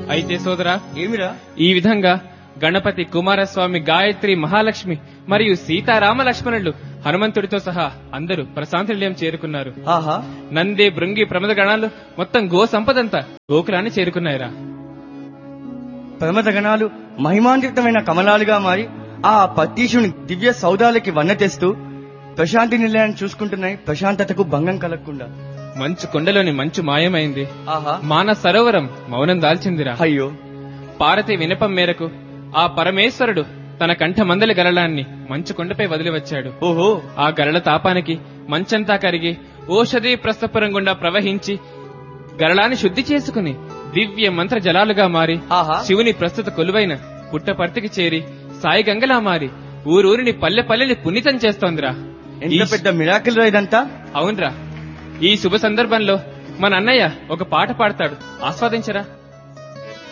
అయితే సోదరా ఏమిరా ఈ విధంగా గణపతి కుమారస్వామి గాయత్రి మహాలక్ష్మి మరియు సీతారామ లక్ష్మణులు హనుమంతుడితో సహా అందరూ ప్రశాంత నిలయం చేరుకున్నారు ఆహా నంది భృంగి ప్రమద గణాలు మొత్తం గో సంపదంతా గోకులాన్ని చేరుకున్నాయిరా ప్రమద గణాలు మహిమాన్వితమైన కమలాలుగా మారి ఆ పత్తీషుని దివ్య సౌదాలకి వన్న తెస్తూ ప్రశాంతి నిలయాన్ని చూసుకుంటున్నాయి ప్రశాంతతకు భంగం కలగకుండా మంచు కొండలోని మంచు మాయమైంది ఆహా మాన సరోవరం మౌనం దాల్చిందిరా అయ్యో పార్వతి వినపం మేరకు ఆ పరమేశ్వరుడు తన కంఠమందలి గరళాన్ని మంచు కొండపై వదిలి వచ్చాడు ఓహో ఆ గరళ తాపానికి మంచంతా కరిగి ఓషధి ప్రస్థపురం గుండా ప్రవహించి గరళాన్ని శుద్ధి చేసుకుని దివ్య మంత్ర జలాలుగా మారి ఆహా శివుని ప్రస్తుత కొలువైన పుట్టపర్తికి చేరి సాయి గంగలా మారి ఊరూరిని పల్లె పల్లెని పునీతం చేస్తోందిరా ఎంత ఈ- పెద్ద మిరాకిల్ రా ఇదంతా అవునరా ఈ శుభ సందర్భంలో మన అన్నయ్య ఒక పాట పాడతాడు ఆస్వాదించరా